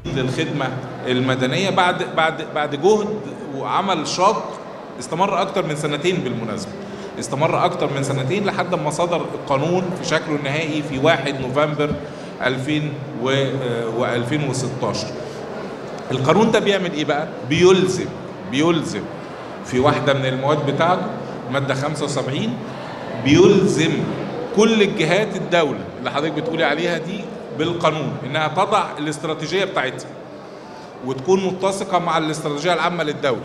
للخدمه المدنيه بعد بعد بعد جهد وعمل شاق استمر اكتر من سنتين بالمناسبه استمر اكتر من سنتين لحد ما صدر القانون في شكله النهائي في 1 نوفمبر 2000 و 2016 القانون ده بيعمل ايه بقى بيلزم بيلزم في واحده من المواد بتاعته ماده 75 بيلزم كل الجهات الدوله اللي حضرتك بتقولي عليها دي بالقانون انها تضع الاستراتيجيه بتاعتها وتكون متسقه مع الاستراتيجيه العامه للدوله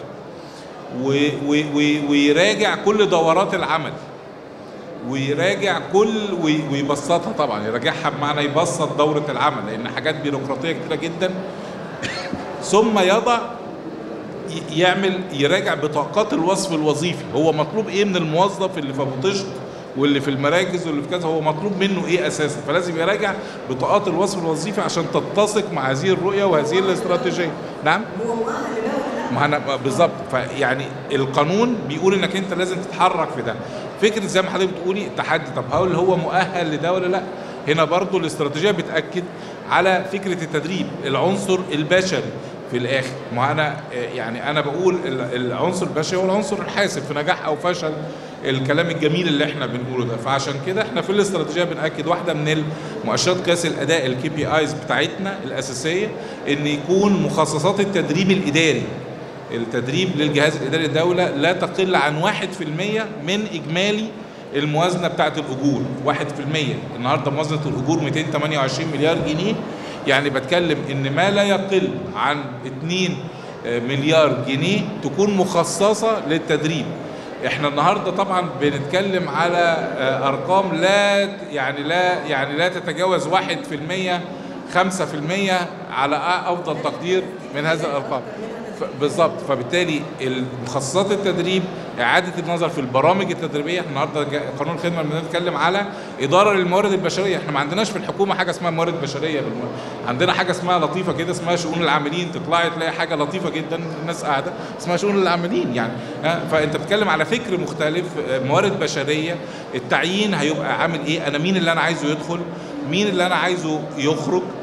ويراجع كل دورات العمل ويراجع كل ويبسطها طبعا يراجعها بمعنى يبسط دوره العمل لان حاجات بيروقراطيه كتيره جدا ثم يضع يعمل يراجع بطاقات الوصف الوظيفي هو مطلوب ايه من الموظف اللي في ابو طشت واللي في المراكز واللي في كذا هو مطلوب منه ايه اساسا فلازم يراجع بطاقات الوصف الوظيفي عشان تتسق مع هذه الرؤيه وهذه الاستراتيجيه نعم هو مؤهل لده ما انا بالظبط فيعني القانون بيقول انك انت لازم تتحرك في ده فكره زي ما حضرتك بتقولي التحدي طب هل هو مؤهل لده ولا لا هنا برضو الاستراتيجيه بتاكد على فكره التدريب العنصر البشري في الاخر ما انا يعني انا بقول العنصر البشري هو العنصر الحاسم في نجاح او فشل الكلام الجميل اللي احنا بنقوله ده فعشان كده احنا في الاستراتيجيه بناكد واحده من المؤشرات قياس الاداء الكي بي ايز بتاعتنا الاساسيه ان يكون مخصصات التدريب الاداري التدريب للجهاز الاداري الدوله لا تقل عن 1% من اجمالي الموازنه بتاعه الاجور 1% النهارده موازنه الاجور 228 مليار جنيه يعني بتكلم ان ما لا يقل عن 2 مليار جنيه تكون مخصصه للتدريب احنا النهارده طبعا بنتكلم على ارقام لا يعني لا يعني لا تتجاوز 1% 5% على افضل تقدير من هذه الارقام بالظبط فبالتالي مخصصات التدريب اعاده النظر في البرامج التدريبيه احنا النهارده قانون الخدمه اللي بنتكلم على اداره للموارد البشريه احنا ما عندناش في الحكومه حاجه اسمها موارد بشريه بالموارد. عندنا حاجه اسمها لطيفه كده اسمها شؤون العاملين تطلعي تلاقي حاجه لطيفه جدا الناس قاعده اسمها شؤون العاملين يعني فانت بتتكلم على فكر مختلف موارد بشريه التعيين هيبقى عامل ايه انا مين اللي انا عايزه يدخل مين اللي انا عايزه يخرج